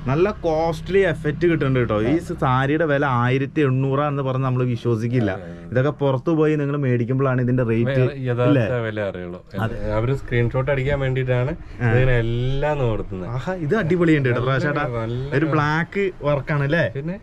നല്ല costly effect കിട്ടുന്നുണ്ട് കേട്ടോ ഈ സാരിയുടെ വില ആയിരത്തി എണ്ണൂറാന്ന് പറഞ്ഞ് നമ്മൾ വിശ്വസിക്കില്ല ഇതൊക്കെ പുറത്തു പോയി നിങ്ങൾ മേടിക്കുമ്പോഴാണ് ഇതിന്റെ റേറ്റ് യഥാർത്ഥ വില അറിയുള്ളൂ അവര് സ്ക്രീൻഷോട്ട് അടിക്കാൻ വേണ്ടിയിട്ടാണ് ഇതിനെ എല്ലാം കൊടുക്കുന്നത് ആഹാ ഇത് അടിപൊളിയുണ്ട് കേട്ടോ പ്രാവശ്യട്ടാ നല്ല ഒരു ബ്ലാക്ക് വർക്കാണ് അല്ലേ പിന്നെ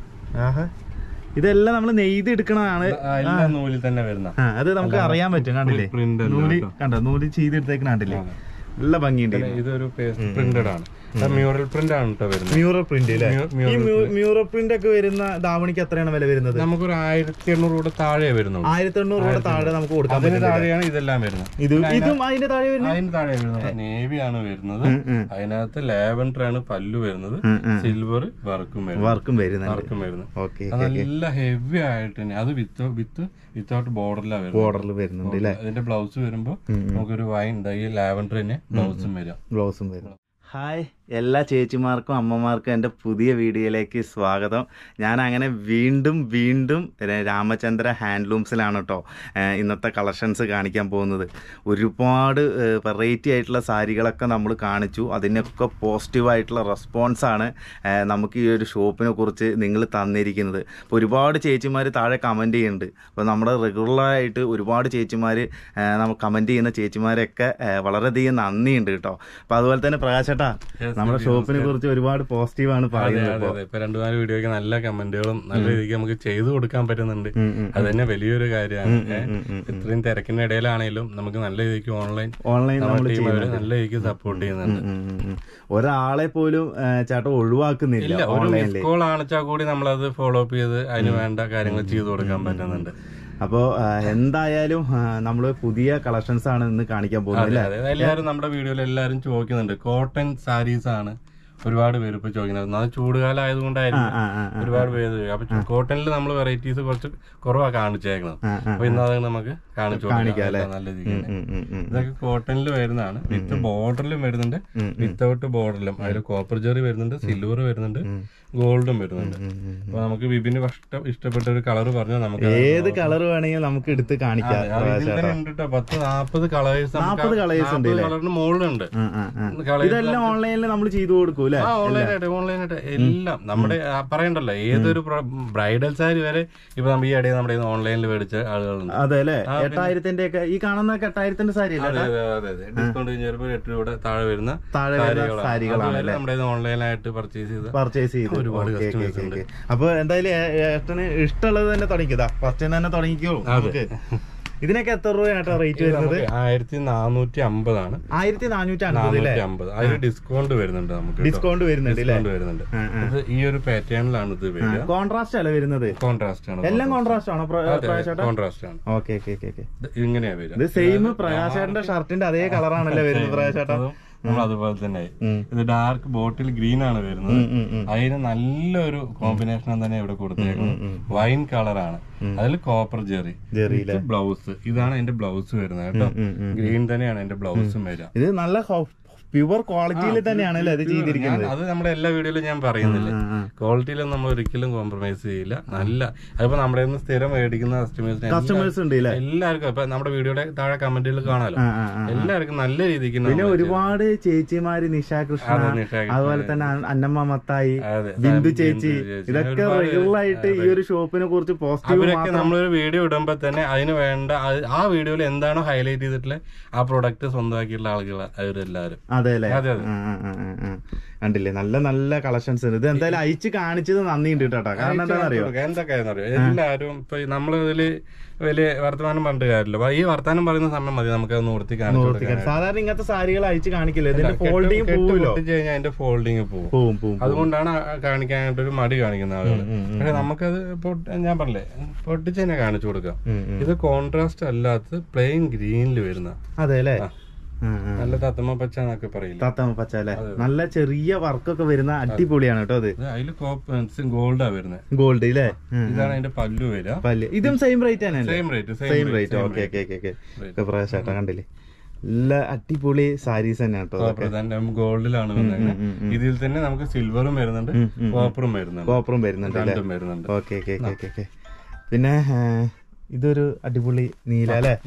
ആഹാ ഇതെല്ലാം നമ്മൾ നെയ്ത് എടുക്കണതാണ് ആ, എല്ലാം നൂലിൽ തന്നെ വരുന്ന ആ, അത് നമുക്ക് അറിയാൻ പറ്റും കണ്ടില്ലേ പ്രിന്റ് നൂല് കണ്ടോ നൂല് ചെയ്തെടുത്തേക്കണ കണ്ടില്ലേ നല്ല ഭംഗിയുണ്ട് ഇതൊരു പേസ്റ്റ് പ്രിന്റഡ് ആണ് മ്യൂറൽ പ്രിന്റ് ആണ് കേട്ടോ വരുന്നത് മ്യൂറൽ പ്രിന്റ് അല്ലേ Mu- ഈ മ്യൂറൽ പ്രിന്റ് ഒക്കെ വരുന്ന ധാവണിക്ക് എത്രയാണ് വില വരുന്നത് നമുക്കൊരു ആയിരത്തി എണ്ണൂറ് രൂപ താഴെ വരുന്നുള്ളൂ ആയിരത്തി എണ്ണൂറ് രൂപ താഴെ നമുക്ക് കൊടുക്കാൻ അതിന് പറ്റും താഴെയാണ് ഇതെല്ലാം വരുന്നത് ഇത് ഇതും അതിന്റെ താഴെ വരുന്നത് അതിന് താഴെ വരുന്നത് നേവി ആണ് വരുന്നത് ഉം. അതിനകത്ത് ലാവൻഡർ ആണ് പല്ല് വരുന്നത് ഉം, ഉം. സിൽവർ വർക്കും വരുന്നത് വർക്കും വരുന്നുണ്ട് വർക്കും വരുന്നത് ഓക്കെ അത് നല്ല ഹെവി ആയിട്ട് തന്നെ അത് വിത്ത് വിത്ത് വിത്തൗട്ട് ബോർഡറിലാണ് വരുന്നത് ബോർഡറിൽ വരുന്നുണ്ട് അല്ലേ അതിന്റെ ബ്ലൗസ് വരുമ്പോ നമുക്കൊരു വൈൻ ഈ ലാവൻഡർ തന്നെ ബ്ലൗസും വരാം ഗ്ലൗസും വരും ഹായ് എല്ലാ ചേച്ചിമാർക്കും അമ്മമാർക്കും എൻ്റെ പുതിയ വീഡിയോയിലേക്ക് സ്വാഗതം ഞാൻ അങ്ങനെ വീണ്ടും വീണ്ടും ര- രാമചന്ദ്ര ഹാൻഡ്ലൂംസിലാണ് കേട്ടോ ഏഹ് ഇന്നത്തെ കളക്ഷൻസ് കാണിക്കാൻ പോകുന്നത് ഒരുപാട് വെറൈറ്റി ആയിട്ടുള്ള സാരികളൊക്കെ നമ്മൾ കാണിച്ചു അതിനൊക്കെ പോസിറ്റീവായിട്ടുള്ള റെസ്പോൺസാണ് ഏഹ് നമുക്ക് ഈ ഒരു ഷോപ്പിനെ കുറിച്ച് നിങ്ങൾ തന്നിരിക്കുന്നത് അപ്പോൾ ഒരുപാട് ചേച്ചിമാർ താഴെ കമൻറ്റ് ചെയ്യുന്നുണ്ട് അപ്പോൾ നമ്മുടെ റെഗുലറായിട്ട് ഒരുപാട് ചേച്ചിമാർ നമുക്ക് കമൻറ്റ് ചെയ്യുന്ന ചേച്ചിമാരൊക്കെ ഏഹ് വളരെയധികം നന്ദിയുണ്ട് കേട്ടോ അപ്പോൾ അതുപോലെ തന്നെ പ്രകാശേട്ടാ നമ്മുടെ ഷോപ്പിനെ കുറിച്ച് ഒരുപാട് പോസിറ്റീവാണ് അതെ പറയുന്നത് അതെ അതെ ഇപ്പൊ രണ്ടു നാല് വീഡിയോക്ക് നല്ല കമന്റുകളും നല്ല രീതിക്ക് നമുക്ക് ചെയ്തു കൊടുക്കാൻ പറ്റുന്നുണ്ട് ഉം, ഉം. അത് തന്നെ വലിയൊരു കാര്യമാണ് ഏ. ഉം, ഉം, ഇത്രയും തിരക്കിന്റെ ഇടയിലാണെങ്കിലും നമുക്ക് നല്ല രീതിക്ക് ഓൺലൈൻ ഓൺലൈൻ നമ്മൾ നമ്മുടെ ടീം അവര് നല്ല രീതിക്ക് സപ്പോർട്ട് ചെയ്യുന്നുണ്ട് ഉം, ഉം, ഉം. ഒരാളെ പോലും ഏഹ് ചേട്ടൻ ഒഴിവാക്കുന്നില്ല ഇല്ല ഒരു ഓൺലൈനിൽ മിസ് കോൾ ആണെച്ചാൽ കൂടി നമ്മളത് ഫോളോ അപ്പ് ചെയ്ത് അതിന് വേണ്ട കാര്യങ്ങൾ ചെയ്തു കൊടുക്കാൻ പറ്റുന്നുണ്ട് അപ്പോൾ എന്തായാലും നമ്മൾ പുതിയ കളക്ഷൻസ് ആണ് ഇന്ന് കാണിക്കാൻ പോകുന്നത് അതെ അല്ലേ അതെ എല്ലാവരും നമ്മുടെ വീഡിയോയിൽ എല്ലാവരും ചോദിക്കുന്നുണ്ട് കോട്ടൺ സാരീസ് ആണ് ഒരുപാട് പേര് ഇപ്പൊ ചോദിക്കുന്നത് അത് ചൂടുകാലം ആയതുകൊണ്ടായിരിക്കും ആ, ആ, ആ. ഒരുപാട് പേര് ചോദിക്കും. അപ്പൊ കോട്ടണിൽ നമ്മൾ വെറൈറ്റീസ് കുറച്ച് കുറവാ കാണിച്ചേക്കുന്നത് ആ, ആ. അപ്പൊ ഇന്ന് അത് നമുക്ക് കാണിച്ചു കൊടുക്കാം അതൊക്കെ നല്ല രീതിക്ക് തന്നെ. ഉം, ഉം, ഉം. ഇതൊക്കെ കോട്ടണിൽ വരുന്നതാണ് വിത്ത് ബോർഡറിലും വരുന്നുണ്ട് വിത്തൗട്ട് ബോർഡറിലും അതിൽ കോപ്പർ ജെറി വരുന്നുണ്ട് സിൽവർ വരുന്നുണ്ട് ഗോൾഡും വരുന്നുണ്ട് അപ്പൊ നമുക്ക് വിപിന് ഇഷ്ട- ഇഷ്ടപ്പെട്ട ഒരു കളർ പറഞ്ഞാൽ നമുക്ക് ഏത് കളർ വേണമെങ്കിലും നമുക്ക് എടുത്ത് കാണിക്കാം അത് ഇതിൽ തന്നെ ഉണ്ട് ട്ടോ. പത്ത് നാപ്പത് കളേഴ്സ് നാപ്പത് colours ഉണ്ട് കളറിന് മുകളിലുണ്ട് ആ, ആ, ആ. Colours ഇതെല്ലാം ഓൺലൈനിൽ നമ്മൾ ചെയ്തു കൊടുക്കും അല്ലേ ആ ഓൺലൈനായിട്ട് ഓൺലൈനായിട്ട് എല്ലാം നമ്മുടെ ആ, പറയണ്ടല്ലോ ഏതൊരു ബ്രൈഡൽ സാരി വരെ ഇപ്പൊ നമ്മൾ ഈ ഇടയിൽ നമ്മുടെ ഓൺലൈനിൽ മേടിച്ച ആളുകളുണ്ട് അതെ അല്ലേ എട്ടായിരത്തിന്റെ ഒക്കെ ഈ കാണുന്ന എട്ടായിരത്തിന്റെ സാരി അല്ലേ അതെ അതെ അതെ അതെ ഡിസ്കൗണ്ട് കഴിഞ്ഞപ്പോൾ എട്ട് രൂപ താഴെ വരുന്ന താഴെ വരുന്ന സാരികളാണ് സാരികളാണ് അതുവരെ നമ്മുടെ ഓൺലൈനായിട്ട് പർച്ചേസ് ചെയ്ത് പർച്ചേസ് ചെയ്ത് ഒരുപാട് okay, okay, customers okay, okay. അപ്പൊ എന്തായാലും ഏ- ഏട്ടന് ഇഷ്ടമുള്ളത് തന്നെ തുടങ്ങിയതാ ഫസ്റ്റ് തന്നെ തുടങ്ങിക്കോ നമുക്ക് ഇതിനൊക്കെ എത്ര രൂപയാട്ടോ റേറ്റ് വരുന്നത് ആയിരത്തി നാനൂറ്റി അമ്പതാണ് ആയിരത്തി നാനൂറ്റി അൻപത് അല്ലേ നാനൂറ്റി അമ്പത് അതിൽ ഡിസ്കൗണ്ട് വരുന്നുണ്ട് നമുക്ക് കേട്ടോ. ഡിസ്കൗണ്ട് വരുന്നുണ്ട് അല്ലേ ഡിസ്കൗണ്ട് വരുന്നുണ്ട് ഇത് ഈ ഒരു പാറ്റേണിലാണ് ഇത് വരിക കോൺട്രാസ്റ്റ് അല്ലേ വരുന്നത് കോൺട്രാസ്റ്റ് ആണ് എല്ലാം കോൺട്രാസ്റ്റ് ആണോ പ്രകാശേട്ടാ കോൺട്രാസ്റ്റ് ആണ് ഓക്കെ ഓക്കെ ഓക്കെ ഓക്കെ ഇത് ഇങ്ങനെയാ വരിക ഇത് സെയിം പ്രകാശേട്ടന്റെ ഷർട്ടിന്റെ അതേ കളറാണല്ലേ വരുന്നത് പ്രകാശേട്ടാ അതും നമ്മൾ അതുപോലെ തന്നെ ആയി. ഉം. ഇത് ഡാർക്ക് ബോട്ടിൽ ഗ്രീൻ ആണ് വരുന്നത് ഉം, ഉം, ഉം. അതിന് നല്ലൊരു കോമ്പിനേഷൻ തന്നെ ഇവിടെ കൊടുത്തേക്കുന്നത് വൈൻ കളറാണ് അതിൽ കോപ്പർ ജെറി ജെറിയിലെ ബ്ലൗസ് ഇതാണ് അതിന്റെ ബ്ലൗസ് വരുന്നത് കേട്ടോ ഉം, ഉം. ഗ്രീൻ തന്നെയാണ് അതിന്റെ ബ്ലൗസും വരിക ഇത് നല്ല പ്യുവർ ക്വാളിറ്റിയിൽ തന്നെയാണ് അല്ലേ ഇത് ഞാൻ- ചെയ്തിരിക്കുന്നത് അത് നമ്മുടെ എല്ലാ വീഡിയോയിലും ഞാൻ പറയുന്നില്ല ആ, ആ. ക്വാളിറ്റിയിലും നമ്മൾ ഒരിക്കലും കോംപ്രമൈസ് ചെയ്യില്ല നല്ല അതിപ്പോ നമ്മുടെ നിന്ന് സ്ഥിരം മേടിക്കുന്ന കസ്റ്റമേഴ്സിന് കസ്റ്റമേഴ്സ് ഉണ്ട് ഇല്ലേ എല്ലാവർക്കും ഇപ്പൊ നമ്മുടെ വീഡിയോയുടെ താഴെ കമന്റുകൾ കാണാലോ ആ, ആ, ആ. എല്ലാവർക്കും നല്ല രീതിക്ക് പിന്നെ നമ്മൾ ഒരുപാട് ചേച്ചിമാര് നിഷ കൃഷ്ണ അതെ, നിഷ കൃഷ്ണ. അതുപോലെ തന്നെ അ- അന്നമ്മ മത്തായി അതെ, ബിന്ദു ബിന്ദു ചേച്ചി ചേച്ചി. ഇതൊക്കെ ഒരുപാട് റെഗുലർ ആയിട്ട് ഈ ഒരു ഷോപ്പിനെ കുറിച്ച് പോസിറ്റീവ് അവരൊക്കെ നമ്മളൊരു വീഡിയോ ഇടുമ്പോ തന്നെ അതിന് വേണ്ട അത് ആ വീഡിയോയിൽ എന്താണോ ഹൈലൈറ്റ് ചെയ്തിട്ടുള്ള ആ പ്രൊഡക്റ്റ് സ്വന്തമാക്കിയിട്ടുള്ള ആളുകൾ അവരെല്ലാരും അതെ അല്ലേ അതെ, അതെ. ആ, ആ, ആ, ആ, ആ. കണ്ടില്ലേ നല്ല നല്ല കളക്ഷൻസ് ഉണ്ട് ഇത് എന്തായാലും അയച്ച് കാണിച്ചത് നന്ദിയുണ്ട് കേട്ടോ കാരണം എന്താണെന്നറിയോ എന്തൊക്കെയാണെന്ന് അറിയോ എല്ലാരും ഇപ്പൊ നമ്മളിതില് വലിയ വർത്തമാനം പറഞ്ഞിട്ട് കാര്യമില്ല അപ്പൊ ഈ വർത്തമാനം പറയുന്ന സമയം മതി നമുക്ക് അത് നിർത്തി കാണിച്ചു കൊടുക്കാൻ സാധാരണ ഇങ്ങനത്തെ സാരികൾ അയച്ച് കാണിക്കില്ല ഇതിന്റെ ഫോൾഡിങ് പോവുമല്ലോ പൊട്ടിച്ച് കഴിഞ്ഞാൽ അതിന്റെ ഫോൾഡിങ് പോകും പോവും പോവും അതുകൊണ്ടാണ് ആ കാണിക്കാനായിട്ട് ഒരു മടി കാണിക്കുന്ന ആളുകൾ ഉം, ഉം, പക്ഷെ നമുക്കത് പൊട്ടി- ഞാൻ പറഞ്ഞില്ലേ പൊട്ടിച്ച് തന്നെ കാണിച്ചു കൊടുക്കാം ഉം, ഉം. ഇത് കോൺട്രാസ്റ്റ് അല്ലാത്ത പ്ലെയിൻ ഗ്രീനിൽ വരുന്ന അതെ അല്ലേ ആ. ആ, ആ. നല്ല തത്തമ്മ പച്ച എന്നൊക്കെ പറയില്ല തത്തമ്മ പച്ച അല്ലേ നല്ല ചെറിയ വർക്കൊക്കെ വരുന്ന അടിപൊളിയാണ് കേട്ടോ അത് അതിൽ കോപ്പ് ഗോൾഡാ വരുന്നത് ഗോൾഡ് ഇല്ലേ ഉം. ഇതാണ് അതിന്റെ പല്ലു വരിക പല്ല് ഇതും സെയിം റേറ്റ് തന്നെ same rate same rate okay okay okay okay പ്രകാശേട്ടാ കണ്ടില്ലേ എല്ലാ അടിപൊളി സാരീസ് തന്നെ കേട്ടോ അതൊക്കെ ഗോൾഡിലാണ് വന്നത് ഇതിൽ തന്നെ നമുക്ക് സിൽവറും വരുന്നുണ്ട് കോപ്പറും വരുന്നുണ്ട് കോപ്പറും വരുന്നുണ്ട് അല്ലേ രണ്ടും വരുന്നുണ്ട് okay okay okay okay okay പിന്നെ ആ, ഇതൊരു അടിപൊളി നീല അല്ലേ ആ.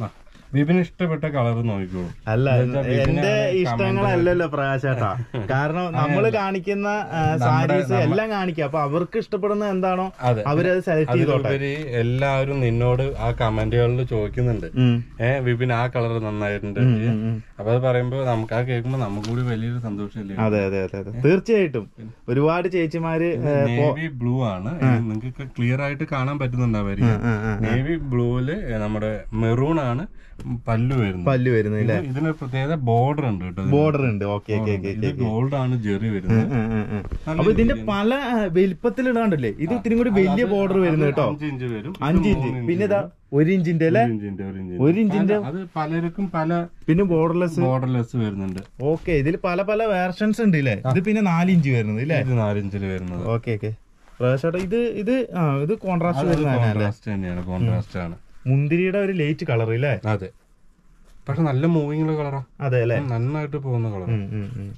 വിപിന് ഇഷ്ടപ്പെട്ട കളർ നോക്കിക്കോളൂ അല്ല എന്നുവെച്ചാ ബിബിന് എന്റെ comment ഇഷ്ടങ്ങളല്ലല്ലോ പ്രകാശേട്ടാ കാരണം നമ്മൾ കാണിക്കുന്ന സാരീസ് എല്ലാം കാണിക്കുക അപ്പൊ അവർക്ക് ഇഷ്ടപ്പെടുന്ന എന്താണോ അതെ അവരത് സെലക്ട് ചെയ്തോട്ടെ അതിലുപരി എല്ലാവരും നിന്നോട് ആ കമന്റുകളിൽ ചോദിക്കുന്നുണ്ട് ഉം. ഏഹ് വിപിൻ ആ കളർ നന്നായിട്ടുണ്ട് ഉം, ഉം. അപ്പൊ അത് പറയുമ്പോ നമുക്ക് ആ കേൾക്കുമ്പോ നമുക്ക് കൂടി വലിയൊരു സന്തോഷമല്ലേ അതെ അതെ അതെ അതെ തീർച്ചയായിട്ടും ഒരുപാട് ചേച്ചിമാര് ഏ, നേവി ബ്ലൂ ആണ് നിങ്ങൾക്ക് ക്ലിയർ ആയിട്ട് കാണാൻ പറ്റുന്നുണ്ടാവായിരിക്കും ആ, ആ. നേവി ബ്ലൂവില് നമ്മുടെ മെറൂൺ ആണ് പല്ലു വരുന്നത് പല്ല് വരുന്നില്ല ഇത് ഇതിന് പ്രത്യേകത ബോർഡർ ഉണ്ട് കേട്ടോ ഇതിന്. ബോർഡർ ഉണ്ട് ഓക്കെ ഓക്കെ ഓക്കെ ഇത് ഗോൾഡ് ആണ് ജെറി വരുന്നത് അപ്പൊ ഇതിന്റെ പല വലിപ്പത്തിൽ ഇടാണ്ടല്ലേ ഇത് ഇത്തിരി കൂടി വലിയ ബോർഡർ വരുന്നത് കേട്ടോ അഞ്ച് ഇഞ്ച് വരും ഇത് അഞ്ച് ഇഞ്ച് മൂന്ന് പിന്നെ ഇതാ ഒരു ഇഞ്ചിന്റെ അല്ലെ ഒരു ഇഞ്ചിന്റെ ഒരു ഇഞ്ചിന്റെ ഒരു ഇഞ്ചിന്റെ പല- അത് പലർക്കും പല പിന്നെ ബോർഡർലെസ് ബോർഡർലെസ് വരുന്നുണ്ട് ഓക്കെ ഇതിൽ പല പല വേർഷൻസ് ഉണ്ട് ഇല്ലേ ഇത് പിന്നെ നാല് ഇഞ്ച് വരുന്നത് ഇല്ലേ ഇത് നാലിഞ്ചില് വരുന്നത് ഓക്കെ ഓക്കെ പ്രകാശേട്ടാ ഇത് ഇത് ആ ഇത് കോൺട്രാസ്റ്റ് വരുന്നതല്ലേ കോൺട്രാസ്റ്റ് തന്നെയാണ് കോൺട്രാസ്റ്റ് ആണ് മുന്തിരിയുടെ ഒരു ലൈറ്റ് കളർ ഇല്ലേ അതെ പക്ഷെ നല്ല മൂവിങ് കളറാ അതെ അല്ലേ നന്നായിട്ട് പോകുന്ന കളർ ഉം, ഉം, ഉം.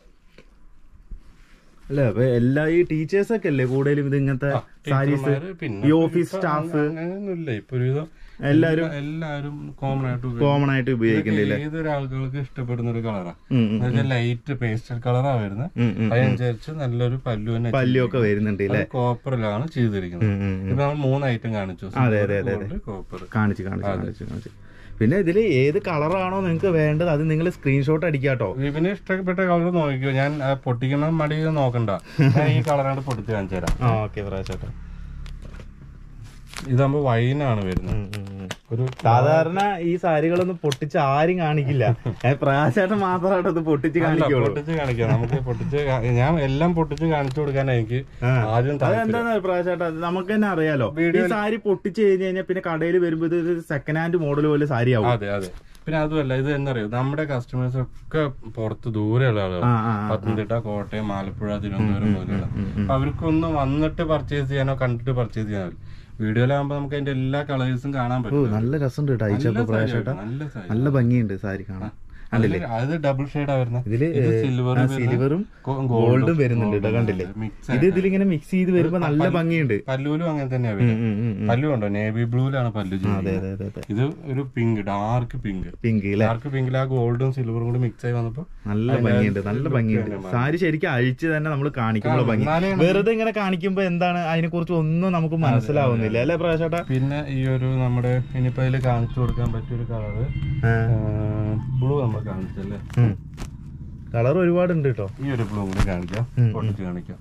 അല്ല അപ്പൊ എല്ലാ ഈ ടീച്ചേഴ്സ് ഒക്കെ അല്ലേ കൂടുതലും ഇത് ഇങ്ങനത്തെ സാരീസ് പിന്നെ ഈ ഓഫീസ് സ്റ്റാഫ് അങ്ങനെയൊന്നുമില്ല ഇപ്പൊ ഒരുവിധം എല്ലാരും എല്ലാരും കോമൺ ആയിട്ട് ഉപയോഗിക്കും. കോമൺ ആയിട്ട് ഉപയോഗിക്കുന്നില്ല ഏതൊരാളുകൾക്ക് ഇഷ്ടപ്പെടുന്ന ഒരു കളറാ ഉം, ഉം. എന്നുവെച്ചാൽ ലൈറ്റ് പേസ്റ്റൽ കളറാ വരുന്നത് ഉം, ഉം. അതനുസരിച്ച് നല്ലൊരു പല്ലു തന്നെ പല്ലിയൊക്കെ വരുന്നുണ്ട് ഇല്ലേ കോപ്പറിലാണ് ചെയ്തിരിക്കുന്നത് ഉം, ഉം, ഉം. ഇപ്പൊ നമ്മൾ മൂന്ന് ഐറ്റം കാണിച്ചു അതെ, അതെ, അതെ, അതെ. കോപ്പർ കാണിച്ച് കാണിച്ച് കാണിച്ച് കാണിച്ച് പിന്നെ ഇതിൽ ഏത് കളറാണോ നിങ്ങൾക്ക് വേണ്ടത് അത് നിങ്ങൾ സ്ക്രീൻഷോട്ട് അടിക്കാട്ടോ വിപിന് ഇഷ്ടപ്പെട്ട കളർ നോക്കിക്കോ ഞാൻ ആ പൊട്ടിക്കുന്ന മടി നോക്കണ്ട ഞാൻ ഈ കളറാണ് പൊട്ടിച്ച് കാണിച്ചു തരാം ആ ഓക്കെ പ്രാവശ്യട്ടോ ഇതാകുമ്പോ വൈനാണ് വരുന്നത് ഒരു സാധാരണ ഈ സാരികളൊന്നും പൊട്ടിച്ച് ആരും കാണിക്കില്ല പ്രാശേട്ടൻ മാത്രമായിട്ട് അത് പൊട്ടിച്ച് അല്ല, കാണിക്കുള്ളൂ പൊട്ടിച്ച് കാണിക്കാം നമുക്ക് പൊട്ടിച്ച് കാ- ഞാൻ എല്ലാം പൊട്ടിച്ച് കാണിച്ചു കൊടുക്കാൻ എനിക്ക് ആ. ആദ്യം താല്പര്യം. അതെന്താന്ന് പ്രാവശ്യമായിട്ട് നമുക്ക് തന്നെ അറിയാലോ ഈ സാരി പൊട്ടിച്ച് കഴിഞ്ഞ് കഴിഞ്ഞാൽ പിന്നെ കടയിൽ വരുമ്പോ ഇത് സെക്കൻഡ് ഹാൻഡ് മോഡൽ പോലെ സാരി ആവും അതെ അതെ പിന്നെ അതുമല്ല ഇത് എന്നറിയോ നമ്മുടെ കസ്റ്റമേഴ്സ് ഒക്കെ പുറത്ത് ദൂരെയുള്ള ആളുകൾ ആ ആ പത്തനംതിട്ട കോട്ടയം ആലപ്പുഴ തിരുവനന്തപുരം പോലെയുള്ള അപ്പൊ അവർക്കൊന്ന് വന്നിട്ട് പർച്ചേസ് ചെയ്യാനോ കണ്ടിട്ട് പർച്ചേസ് ചെയ്യാനോ വീഡിയോയിലാകുമ്പോ നമുക്ക് അതിന്റെ എല്ലാ കളേഴ്സും കാണാൻ ഓ പറ്റും നല്ല രസമുണ്ട് കേട്ടോ അയച്ചപ്പോ പ്രാവശ്യമായിട്ട് നല്ല size. നല്ല ഭംഗിയുണ്ട് സാരി കാണാൻ അതില് അത് ഡബിൾ ഷെയ്ഡാ വരുന്നത് ഇതില് ഇത് സിൽവർ സിൽവറും ഗോൾഡും വരുന്നുണ്ട് കേട്ടോ കണ്ടില്ലേ മിക്സ് ഇത് ഇതിലിങ്ങനെ മിക്സ് ചെയ്ത് വരുമ്പോ നല്ല ഭംഗിയുണ്ട് പല്ലുവിലും അങ്ങനെ തന്നെയാ ഉം, വരുന്നത് ഉം, ഉം, ഉം. പല്ലു ഉണ്ടോ നേവി ബ്ലൂവിലാണ് പല്ലു അതെ ചെയ്യുന്നത് അതെ അതെ അതെ ഇത് ഒരു പിങ്ക് ഡാർക്ക് പിങ്ക് പിങ്ക് അല്ലേ ഡാർക്ക് പിങ്കിൽ ആ ഗോൾഡും സിൽവറും കൂടി മിക്സ് ആയി വന്നപ്പോ നല്ല ഭംഗിയുണ്ട് നല്ല ഭംഗിയുണ്ട് സാരി ശരിക്കും അഴിച്ച് തന്നെ നമ്മൾ കാണിക്കുമ്പോൾ ഭംഗി എന്നാലേ വെറുതെ ഇങ്ങനെ കാണിക്കുമ്പോ എന്താണ് അതിനെ കുറിച്ച് ഒന്നും നമുക്ക് മനസ്സിലാവുന്നില്ല അല്ലേ പ്രാവശ്യട്ടാ പിന്നെ ഈ ഒരു നമ്മുടെ ഇനിയിപ്പോ അതിൽ കാണിച്ചു കൊടുക്കാൻ പറ്റിയ ഒരു കളറ് ബ്ലൂ നമ്മൾ കാണിച്ചല്ലേ കളർ ഒരുപാടുണ്ട് കേട്ടോ ഈ ഒരു ബ്ലൂ കൂടി കാണിക്കാം പൊട്ടിച്ച് കാണിക്കാം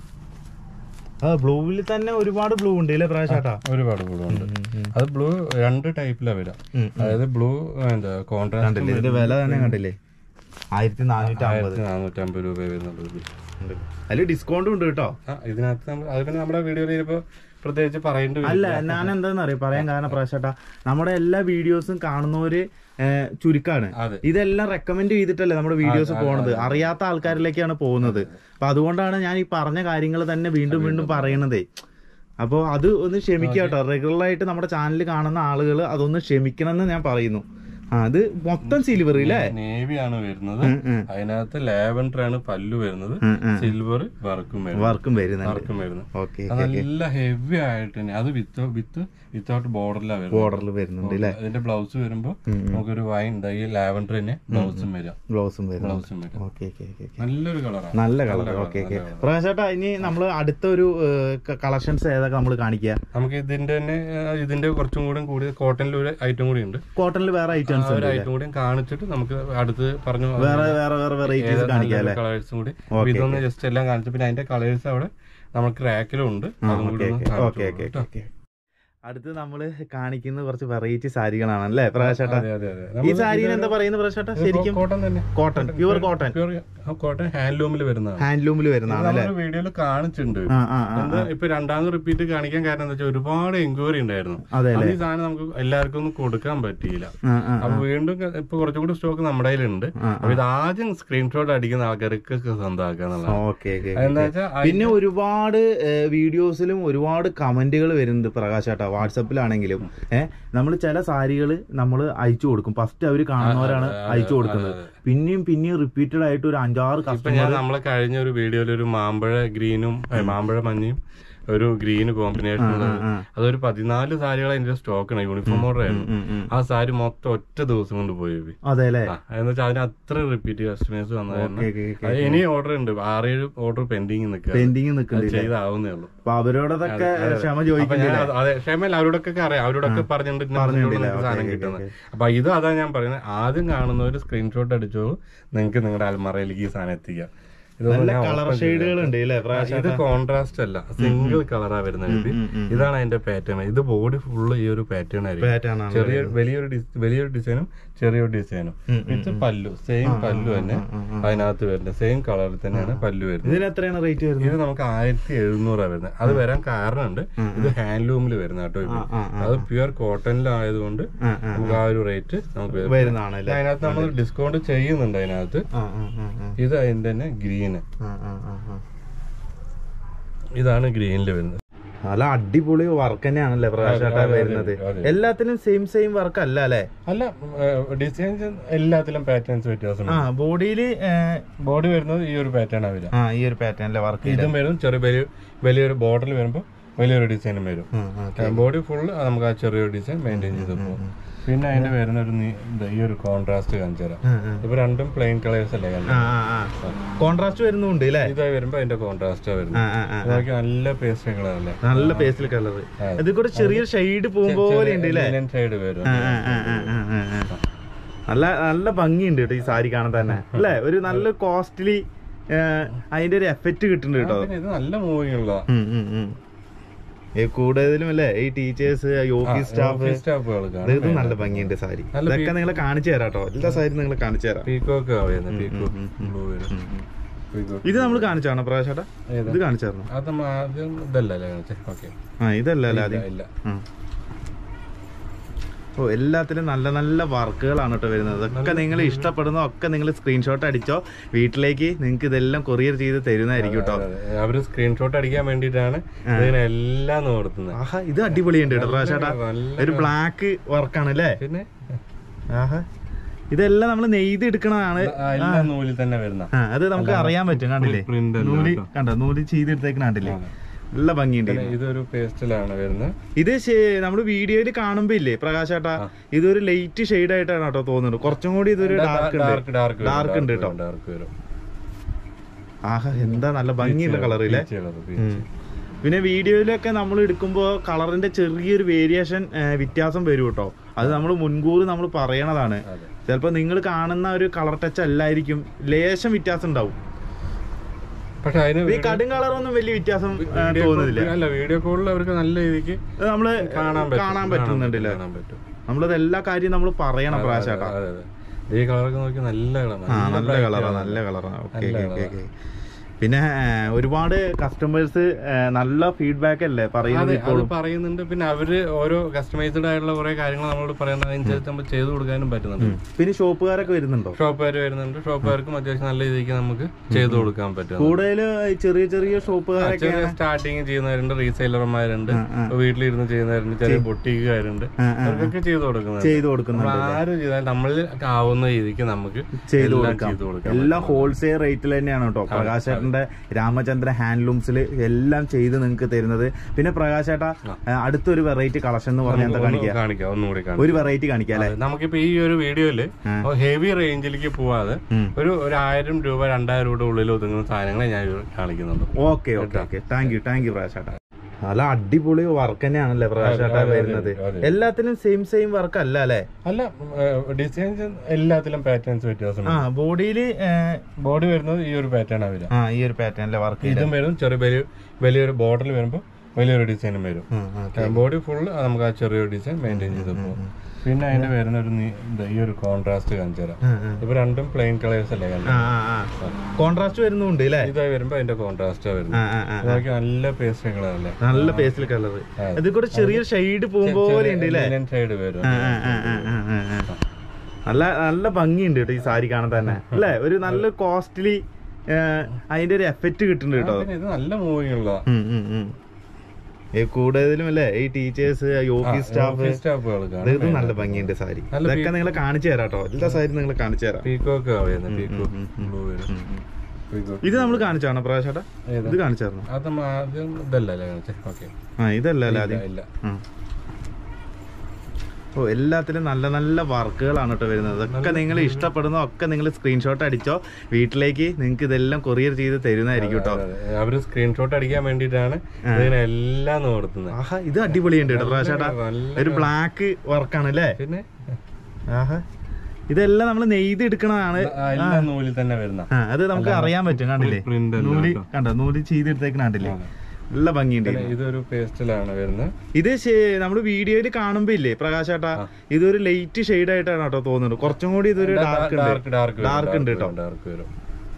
ആ ബ്ലൂവിൽ തന്നെ ഒരുപാട് ബ്ലൂ ഉണ്ട് അല്ലേ പ്രാവശ്യട്ടാ ഒരുപാട് ബ്ലൂ ഉണ്ട് അത് ബ്ലൂ രണ്ട് ടൈപ്പിലാണ് വരാം ഉം. അതായത് ബ്ലൂ എന്താ കോൺട്രാസ്റ്റ് കണ്ടില്ലേ ഇതിന്റെ വില തന്നെ കണ്ടില്ലേ ആയിരത്തി നാനൂറ്റി അമ്പത് ആയിരത്തി നാനൂറ്റമ്പത് രൂപ വരുന്നുള്ളൂ അതിൽ ഡിസ്കൗണ്ടും ഉണ്ട് കേട്ടോ ആ ഇതിനകത്ത് നമ്മൾ അത് പിന്നെ നമ്മുടെ വീഡിയോയിൽ ഇപ്പൊ പ്രത്യേകിച്ച് പറയേണ്ടി വരും അല്ല ഞാൻ എന്താന്ന് അറിയാം പറയാൻ കാരണം പ്രാവശ്യട്ടാ നമ്മുടെ എല്ലാ വീഡിയോസും കാണുന്നവര് ഏഹ്, ചുരുക്കാണ് അതെ ഇതെല്ലാം റെക്കമെൻഡ് ചെയ്തിട്ടല്ലേ നമ്മുടെ വീഡിയോസ് പോണത് അറിയാത്ത ആൾക്കാരിലേക്കാണ് പോകുന്നത് അപ്പൊ അതുകൊണ്ടാണ് ഞാൻ ഈ പറഞ്ഞ കാര്യങ്ങൾ തന്നെ വീണ്ടും വീണ്ടും പറയണതേ അപ്പോൾ അത് ഒന്ന് ക്ഷമിക്കുക കേട്ടോ റെഗുലർ ആയിട്ട് നമ്മുടെ ചാനൽ കാണുന്ന ആളുകൾ അതൊന്ന് ക്ഷമിക്കണം എന്ന് ഞാൻ പറയുന്നു ആ അത് മൊത്തം സിൽവർ ഇല്ലേ നേവി ആണ് വരുന്നത് ഉം, ഉം. അതിനകത്ത് ലാവൻഡർ ആണ് പല്ലു വരുന്നത് ഉം, ഉം. സിൽവർ വർക്കും വരുന്നത് വർക്കും വരുന്നുണ്ട് വർക്കും വരുന്നത് ഓക്കെ അത് നല്ല ഹെവി ആയിട്ട് തന്നെ അത് വിത്ത് വിത്ത് വിത്തൗട്ട് ബോർഡറിലാണ് വരുന്നത് ബോർഡറിൽ വരുന്നുണ്ട് അല്ലേ അതിന്റെ ബ്ലൗസ് വരുമ്പോ നമുക്കൊരു വൈൻ ഈ ലാവൻഡർ തന്നെ ബ്ലൗസും വരാം ബ്ലൗസും വരുന്നുണ്ട് ബ്ലൗസും വരാം ഓക്കെ ഓക്കെ ഓക്കെ നല്ലൊരു കളറാണ് നല്ല കളർ ഓക്കെ ഓക്കെ പ്രകാശേട്ടാ ഇനി നമ്മൾ അടുത്ത ഒരു കളക്ഷൻസ് ഏതൊക്കെ നമ്മൾ കാണിക്കുക നമുക്ക് ഇതിന്റെ തന്നെ ആ, ഇതിന്റെ കുറച്ചും കൂടി കൂടി കോട്ടണിൽ ഒരു ഐറ്റം കൂടി ഉണ്ട് കോട്ടണിൽ വേറെ ആ ഐറ്റംസ് ഒരു ഐറ്റം കൂടി കാണിച്ചിട്ട് നമുക്ക് അടുത്ത് പറഞ്ഞു വേറെ വേറെ വേറെ വെറൈറ്റീസ് കാണിക്കാം അല്ലേ കളേഴ്സും കൂടി അപ്പൊ ഇതൊന്ന് ജസ്റ്റ് എല്ലാം കാണിച്ചു പിന്നെ അതിന്റെ കളേഴ്സ് അവിടെ നമുക്ക് റാക്കിലും ഉണ്ട് അതും കൂടി ഒന്ന് കാണിച്ചു ഓക്കെ ഓക്കെ കൊടുക്കാം ഓക്കെ അടുത്ത് നമ്മൾ കാണിക്കുന്ന കുറച്ച് വെറൈറ്റി സാരികളാണ് അല്ലേ പ്രകാശേട്ടാ അതെ അതെ അതെ ഈ സാരിന് എന്താ പറയുന്നത് പ്രകാശേട്ടാ ശരിക്കും കോട്ടൺ തന്നെ cotton pure cotton pure cotton ഹാൻഡ്ലൂമിൽ വരുന്നതാണ് ഹാൻഡ്ലൂമിൽ വരുന്നതാണ് അല്ലേ നമ്മൾ വീഡിയോയിൽ കാണിച്ചിട്ടുണ്ട് ആ ആ ആ എന്താ ഇപ്പൊ രണ്ടാമത് റിപ്പീറ്റ് കാണിക്കാൻ കാരണം എന്താ വെച്ചാൽ ഒരുപാട് എൻക്വയറി ഉണ്ടായിരുന്നു അതെ അത് അല്ലേ ഈ സാധനം നമുക്ക് എല്ലാവർക്കും ഒന്നും കൊടുക്കാൻ പറ്റിയില്ല ആ ആ അപ്പൊ വീണ്ടും ക- ഇപ്പൊ കുറച്ചും കൂടി സ്റ്റോക്ക് നമ്മുടെ കയ്യിലുണ്ട് ആ, അപ്പൊ ഇത് ആദ്യം സ്ക്രീൻഷോട്ട് അടിക്കുന്ന ആൾക്കാർക്ക് സ്വന്തമാക്കുക എന്നുള്ളതാണ് ഓക്കെ ഓക്കെ എന്താ വെച്ചാൽ പിന്നെ ഒരുപാട് വീഡിയോസിലും ഒരുപാട് കമന്റുകൾ വരുന്നുണ്ട് പ്രകാശേട്ടാ വാട്സപ്പിലാണെങ്കിലും ഏഹ് നമ്മൾ ചില സാരികൾ നമ്മൾ അയച്ചു കൊടുക്കും ഫസ്റ്റ് അവർ കാണുന്നവരാണ് അയച്ചു കൊടുക്കുന്നത് പിന്നെയും പിന്നെയും റിപ്പീറ്റഡ് ആയിട്ട് ഒരു അഞ്ചാറ് ഇപ്പൊ കസ്റ്റമർ ഞാൻ നമ്മളെ കഴിഞ്ഞ ഒരു വീഡിയോയിൽ ഒരു മാമ്പഴ ഗ്രീനും ഏ, മാമ്പഴ മഞ്ഞയും ഒരു ഗ്രീൻ കോമ്പിനേഷൻ ഉള്ളത് ആ. അതൊരു പതിനാല് സാരികൾ അതിന്റെ സ്റ്റോക്ക് ആണ് യൂണിഫോം ഓർഡർ ആയിരുന്നു ഉം, ഉം. ആ സാരി മൊത്തം ഒറ്റ ദിവസം കൊണ്ട് പോയി ബേബി. അതെ അല്ലേ ആ എന്ന് വെച്ചാൽ അതിന് അത്ര റിപ്പീറ്റ് കസ്റ്റമേഴ്സ് വന്നായിരുന്നു ഓക്കെ, ഓക്കെ, അത് ഇനി ഓർഡർ ഉണ്ട് ആറേഴ് ഓർഡർ പെൻഡിങ് നിൽക്കുക പെയിന്റിങ് നിൽക്കുന്നുണ്ട് ചെയ്താവുന്നേ ഉള്ളൂ അപ്പൊ അവരോടൊക്കെ ക്ഷമ അപ്പൊ ചോദിക്കുന്നില്ല ഞാൻ അത് അതെ ക്ഷമല്ല അവരോടൊക്കെ അറിയാം അവരോടൊക്കെ പറഞ്ഞിട്ട് ഇന്ന പറഞ്ഞിട്ടില്ല. നിങ്ങൾക്ക് സാധനം ഓക്കെ, കിട്ടുന്നത് ഓക്കെ, അപ്പൊ ഇത് അതാ ഞാൻ പറയുന്നത് ആദ്യം കാണുന്ന ഒരു സ്ക്രീൻഷോട്ട് അടിച്ചോ നിങ്ങൾക്ക് നിങ്ങളുടെ അൽമറയിലേക്ക് ഈ സാധനം എത്തിക്കാം ഇതൊന്നും നല്ല ഞാൻ കളർ open ചെയ്തില്ല. ഷെയ്ഡുകൾ ഉണ്ട് അല്ലേ ആ, ഇത് കോൺട്രാസ്റ്റ് അല്ല സിംഗിൾ കളറാ വരുന്നത് ഇത്. ഇതാണ് അതിന്റെ പാറ്റേൺ ഇത് ബോഡി ഫുള്ള് ഈ ഒരു പാറ്റേൺ ആയിരിക്കും പാറ്റേൺ ആണ് ചെറിയ വലിയൊരു ഡിസ്- വലിയൊരു ഡിസൈനും ചെറിയൊരു ഡിസൈനും വിത്ത് പല്ലു സെയിം പല്ലു തന്നെ അതിനകത്ത് വരുന്നത് സെയിം കളറിൽ തന്നെയാണ് പല്ലു വരുന്നത് ഇതിന് എത്രയാണ് റേറ്റ് വരുന്നത് ഇത് നമുക്ക് ആയിരത്തി എഴുന്നൂറാണ് വരുന്നത് അത് വരാൻ കാരണമുണ്ട് ഇത് ഹാൻഡ്ലൂമിൽ വരുന്ന കേട്ടോ ഇത് ആ, അത് പ്യുവർ കോട്ടണിലായതുകൊണ്ട് ആ, ആ. നമുക്ക് ആ ഒരു റേറ്റ് നമുക്ക് വരും. വരുന്നതാണ് ഇത് അല്ലേ അതിനകത്ത് നമ്മൾ ഡിസ്കൗണ്ട് ചെയ്യുന്നുണ്ട് അതിനകത്ത് ആ ആ ആ ആ ഇത് അതിന്റെ തന്നെ ഗ്രീന് ആ, ആ, ആ, ആ. ഇതാണ് ഗ്രീനിൽ വരുന്നത് നല്ല അടിപൊളി വർക്ക് തന്നെയാണല്ലേ പ്രകാശാട്ട അതെ, വരുന്നത് അതെ. എല്ലാത്തിനും സെയിം സെയിം വർക്ക് അല്ല അല്ലേ അല്ല ഡിസൈൻസ് എല്ലാത്തിലും പാറ്റേൺസ് വ്യത്യാസം ആ ബോഡിയിൽ ബോഡി വരുന്നത് ഈ ഒരു പാറ്റേൺ ആണ് വരിക ആ ഈ ഒരു പാറ്റേണിലെ വർക്ക് ഇതും വരും ചെറിയ വലിയ വലിയൊരു ബോർഡറിൽ വരുമ്പോൾ വലിയൊരു ഡിസൈനും വരും ബോഡി ഫുൾ നമുക്ക് ആ ചെറിയൊരു ഡിസൈൻ മെയിൻറ്റെയിൻ ചെയ്ത് പോകും പിന്നെ അതിന്റെ വരുന്ന ഒരു നീ- ഇത് ഈ ഒരു കോൺട്രാസ്റ്റ് കാണിച്ചു തരാം ഇപ്പൊ രണ്ടും പ്ലെയിൻ കളേഴ്സ് അല്ലേ കണ്ടത്? കോൺട്രാസ്റ്റ് വരുന്നുണ്ട് അല്ലേ ഇതായി വരുമ്പോ അതിന്റെ കോൺട്രാസ്റ്റ് ആ, വരുന്നത് ആ, ആ. അതൊക്കെ നല്ല പേസ്റ്റ് കളറല്ലേ നല്ല പേസ്റ്റിൽ കളർ ഇത് കൂടെ ചെറിയ ഷെയ്ഡ് പോകുമ്പോലെ ഉണ്ട് അല്ലേ സൈഡ് വരും ആ, ആ, ആ, ആ, ആ, ആ. നല്ല നല്ല ഭംഗിയുണ്ട് കേട്ടോ ഈ സാരി കാണാൻ തന്നെ അല്ലേ ഒരു നല്ല കോസ്റ്റ്ലി അതിന്റെ ഒരു എഫക്റ്റ് കിട്ടുന്നുണ്ട് കേട്ടോ പിന്നെ ഇത് നല്ല മൂവിങ് ഉള്ള ഉം, ഉം, ഉം. ഈ കൂടുതലും അല്ലേ ഈ ടീച്ചേഴ്സ് ഓഫീസ് സ്റ്റാഫ് സ്റ്റാഫുകൾക്ക് ഇത് നല്ല ഭംഗിയുണ്ട് സാരി നല്ല ഇതൊക്കെ നിങ്ങളെ കാണിച്ചു തരാം കേട്ടോ എല്ലാ സാരി നിങ്ങളെ കാണിച്ചു തരാം പീക്കോക്ക് ആവുന്നത് പീക്കോക്ക് ബ്ലൂ വരും പീക്കോക്ക് ഇത് നമ്മൾ കാണിച്ചാണോ പ്രകാശേട്ടാ ഏതാ? ഇത് കാണിച്ചായിരുന്നു അത് നമ്മൾ ആദ്യം ഇതല്ല അല്ലേ കാണിച്ചേ ഓക്കെ ആ ഇതല്ല അല്ലേ ആദ്യം ഇല്ല ആ. ഓ എല്ലാത്തിലും നല്ല നല്ല വർക്കുകളാണ് കേട്ടോ വരുന്നത് അതൊക്കെ നിങ്ങൾ ഇഷ്ടപ്പെടുന്ന ഒക്കെ നിങ്ങൾ സ്ക്രീൻഷോട്ട് അടിച്ചോ വീട്ടിലേക്ക് നിങ്ങൾക്ക് ഇതെല്ലാം കൊറിയർ ചെയ്ത് തരുന്നതായിരിക്കും കേട്ടോ അതെ, അതെ. അവര് സ്ക്രീൻഷോട്ട് അടിക്കാൻ വേണ്ടിയിട്ടാണ് ഇതിനെല്ലാം നോർത്തുന്നത് ആഹാ ഇത് അടിപൊളിയുണ്ട് കേട്ടോ പ്രകാശേട്ടാ നല്ല ഒരു ബ്ലാക്ക് വർക്കാണ് അല്ലേ പിന്നെ ആഹാ ഇതെല്ലാം നമ്മൾ നെയ്ത് എടുക്കണതാണ് ആ, എല്ലാ നൂലിൽ തന്നെ വരുന്ന ആ, അത് നമുക്ക് അറിയാൻ പറ്റും കണ്ടില്ലേ പ്രിന്റ് നൂല് കണ്ടോ നൂല് ചെയ്തെടുത്തേക്കണ കണ്ടില്ലേ നല്ല ഭംഗിയുണ്ട് ഇത്. ഇതൊരു പേസ്റ്റിലാണ് വരുന്നത് ഇത് നമ്മൾ വീഡിയോയിൽ കാണുമ്പോ ഇല്ലേ പ്രകാശേട്ടാ ഇതൊരു ലൈറ്റ് ഷെയ്ഡ് ആയിട്ടാണ് കേട്ടോ തോന്നുന്നത് കുറച്ചും കൂടി ഇതൊരു ഡാർക്ക് ഉണ്ട് ഡാർക്ക് ഡാർക്ക് ഡാർക്ക് ഉണ്ട് കേട്ടോ ഡാർക്ക് വരും ആഹാ എന്താ നല്ല ഭംഗിയുള്ള കളർ ഇല്ലേ പീച്ച് colour, ഉം. പീച്ച്. പിന്നെ വീഡിയോയിലൊക്കെ നമ്മൾ എടുക്കുമ്പോൾ കളറിന്റെ ചെറിയൊരു വേരിയേഷൻ വ്യത്യാസം വരും കേട്ടോ അത് നമ്മൾ മുൻകൂർ നമ്മൾ പറയണതാണ് അതെ. ചിലപ്പോൾ നിങ്ങൾ കാണുന്ന ഒരു കളർ ടച്ച് അല്ലായിരിക്കും ലേശം വ്യത്യാസം ഉണ്ടാവും പക്ഷെ അതിന് ഈ കടും കളറൊന്നും വലിയ വ്യത്യാസം ആ, വീഡിയോ തോന്നുന്നില്ല കോൾ- അല്ല വീഡിയോ കോളിൽ അവർക്ക് നല്ല രീതിക്ക് അത് നമ്മള് കാണാൻ പറ്റും. കാണാൻ പറ്റുന്നുണ്ടല്ലേ കാണാൻ പറ്റും നമ്മളത് എല്ലാ കാര്യം നമ്മൾ പറയണം പ്രകാശേട്ടാ അതെ അതെ ഈ കളറൊക്കെ നോക്കി നല്ല കളർ ആ നല്ല കളറാ നല്ല കളറാ ഓക്കെ ഓക്കെ ഓക്കെ പിന്നെ ആ, ഒരുപാട് കസ്റ്റമേഴ്സ് നല്ല ഫീഡ്ബാക്ക് അല്ലേ പറയുന്നത് അതെ അത് പറയുന്നുണ്ട് പിന്നെ അവര് ഓരോ കസ്റ്റമൈസ്ഡ് ആയിട്ടുള്ള കുറെ കാര്യങ്ങൾ നമ്മളോട് പറയുന്നത് അനുസരിച്ച് നമ്മൾ ചെയ്തു കൊടുക്കാനും പറ്റുന്നുണ്ട് പിന്നെ ഷോപ്പുകാരൊക്കെ വരുന്നുണ്ടോ ഷോപ്പുകാർ വരുന്നുണ്ട് ഷോപ്പുകാർക്കും അത്യാവശ്യം നല്ല രീതിക്ക് നമുക്ക് ചെയ്തു കൊടുക്കാൻ പറ്റും കൂടുതൽ ചെറിയ ചെറിയ ഷോപ്പുകാരൊക്കെ ചെറിയ സ്റ്റാർട്ടിങ് ചെയ്യുന്നവരുണ്ട് റീസെയിലർമാരുണ്ട് വീട്ടിലിരുന്ന് ചെയ്യുന്നവരുണ്ട് ചെറിയ ബൊട്ടീക്കുകാരുണ്ട് അവർക്കൊക്കെ ചെയ്തു കൊടുക്കുന്നുണ്ട് ചെയ്തു കൊടുക്കുന്നുണ്ട് നമ്മൾ ആരും ചെയ്താൽ നമ്മളിൽ ആവുന്ന രീതിക്ക് നമുക്ക് ചെയ്തു എല്ലാം കൊടുക്കാം ചെയ്തു കൊടുക്കാം എല്ലാം ഹോൾസെയിൽ റേറ്റിൽ തന്നെയാണ് കേട്ടോ പ്രകാശേട്ടന്റെ രാമചന്ദ്ര ഹാൻഡ്ലൂംസിൽ എല്ലാം ചെയ്ത് നിങ്ങൾക്ക് തരുന്നത് പിന്നെ പ്രകാശേട്ട അടുത്തൊരു വെറൈറ്റി കളക്ഷൻ എന്ന് പറഞ്ഞാൽ എന്താ കാണിക്കുക കാണിക്കാം ഒന്നുകൂടി കാണിക്കാം ഒരു വെറൈറ്റി കാണിക്കാം അല്ലെ അതെ, നമുക്കിപ്പോ ഈ ഒരു വീഡിയോയില് ഹെവി റേഞ്ചിലേക്ക് പോവാതെ ഒരു ഒരു ആയിരം രൂപ രണ്ടായിരം രൂപയുടെ ഉള്ളിൽ ഒതുങ്ങുന്ന സാധനങ്ങളെ ഞാൻ ഇവിടെ കാണിക്കുന്നുണ്ട് okay okay okay thank you thank you പ്രകാശേട്ട നല്ല അടിപൊളി വർക്ക് തന്നെയാണല്ലേ പ്രകാശേട്ട അതെ, അതെ, വരുന്നത് അതെ. എല്ലാത്തിനും സെയിം സെയിം വർക്ക് അല്ല അല്ലെ അല്ല ഡിസൈൻസ് എല്ലാത്തിലും പാറ്റേൺസ് വ്യത്യാസം ആ ബോഡിയിൽ ബോഡി വരുന്നത് ഈ ഒരു പാറ്റേൺ ആണ് വരിക ആ ഈ ഒരു പാറ്റേണിലെ വർക്ക് ഇതും വരും ചെറിയ വലിയ വലിയൊരു ബോർഡറിൽ വരുമ്പോൾ വലിയൊരു ഡിസൈനും വരും ബോഡി ഫുൾ നമുക്ക് ആ ചെറിയൊരു ഡിസൈൻ മെയിൻറ്റെയിൻ ചെയ്ത് പോകും പിന്നെ അതിന്റെ വരുന്ന ഒരു നീ- ഇത് ഈ ഒരു കോൺട്രാസ്റ്റ് കാണിച്ചു തരാം ഇപ്പൊ രണ്ടും പ്ലെയിൻ കളേഴ്സ് അല്ലേ കണ്ടത്? കോൺട്രാസ്റ്റ് വരുന്നുണ്ട് അല്ലേ ഇതായി വരുമ്പോ അതിന്റെ കോൺട്രാസ്റ്റ് ആ, വരുന്നത് ആ, ആ. ഇതൊക്കെ നല്ല പേസ്റ്റ് കളറല്ലേ നല്ല പേസ്റ്റിൽ കളർ ഇത് കൂടെ ചെറിയ ഷെയ്ഡ് പോകുമ്പോലെ ഉണ്ട് അല്ലേ സൈഡ് വരും ആ, ആ, ആ, ആ, ആ, ആ, ആ. നല്ല നല്ല ഭംഗിയുണ്ട് കേട്ടോ ഈ സാരി കാണാൻ തന്നെ അല്ലേ ഒരു നല്ല കോസ്റ്റ്ലി അതിന്റെ ഒരു എഫക്റ്റ് കിട്ടുന്നുണ്ട് കേട്ടോ പിന്നെ ഇത് നല്ല മൂവിങ് ഉള്ള ഉം, ഉം, ഉം. ഈ കൂടുതലും അല്ലേ ഈ ടീച്ചേഴ്സ് ഓഫീസ് സ്റ്റാഫ് സ്റ്റാഫുകൾക്ക് ഇത് നല്ല ഭംഗിയുണ്ട് സാരി നല്ല ഇതൊക്കെ നിങ്ങളെ കാണിച്ചു തരാം കേട്ടോ എല്ലാ സാരി നിങ്ങളെ കാണിച്ചു തരാം പീക്കോക്ക് ആവുന്നത് പീക്കോക്ക് ബ്ലൂ വരും ഇത് നമ്മൾ കാണിച്ചാണോ പ്രകാശേട്ടാ ഏതാ? ഇത് കാണിച്ചായിരുന്നു അത് നമ്മ ആദ്യം ഇതല്ല അല്ലേ കാണിച്ചേ ഓക്കെ ആ ഇതല്ല അല്ലേ ആദ്യം ഇല്ല ആ. ഓ എല്ലാത്തിലും നല്ല നല്ല വർക്കുകളാണ് കേട്ടോ വരുന്നത് അതൊക്കെ നിങ്ങൾ ഇഷ്ടപ്പെടുന്ന ഒക്കെ നിങ്ങൾ സ്ക്രീൻഷോട്ട് അടിച്ചോ വീട്ടിലേക്ക് നിങ്ങൾക്ക് ഇതെല്ലാം കൊറിയർ ചെയ്ത് തരുന്നതായിരിക്കും കേട്ടോ അതെ, അതെ. അവര് സ്ക്രീൻഷോട്ട് അടിക്കാൻ വേണ്ടിയിട്ടാണ് ഇതിനെ എല്ലാം കൊടുക്കുന്നത് ആഹാ ഇത് അടിപൊളിയുണ്ട് കേട്ടോ പ്രാശേട്ടാ നല്ല ഒരു ബ്ലാക്ക് വർക്കാണ് അല്ലേ പിന്നെ ആഹാ ഇതെല്ലാം നമ്മൾ നെയ്ത് എടുക്കണതാണ് ആ, എല്ലാം നൂലിൽ തന്നെ വരുന്ന ആ അത് നമുക്ക് അറിയാൻ പറ്റും കണ്ടില്ലേ പ്രിന്റ് അല്ല നൂല് കേട്ടോ. കണ്ടോ നൂല് ചെയ്തെടുത്തേക്കണ കണ്ടില്ലേ അതെ. നല്ല ഭംഗിയുണ്ട് പിന്നെ ഇതൊരു പേസ്റ്റിലാണ് വരുന്നത് ഇത് നമ്മൾ വീഡിയോയിൽ കാണുമ്പോ ഇല്ലേ പ്രകാശേട്ടാ ഇതൊരു ലൈറ്റ് ഷെയ്ഡ് ആയിട്ടാണ് കേട്ടോ തോന്നുന്നത് കുറച്ചും കൂടി ഇതൊരു ഡാർക്ക് ഉണ്ട് ഡാർക്ക് ഡാർക്ക് ഡാർക്ക് ഉണ്ട് കേട്ടോ ഡാർക്ക് വരും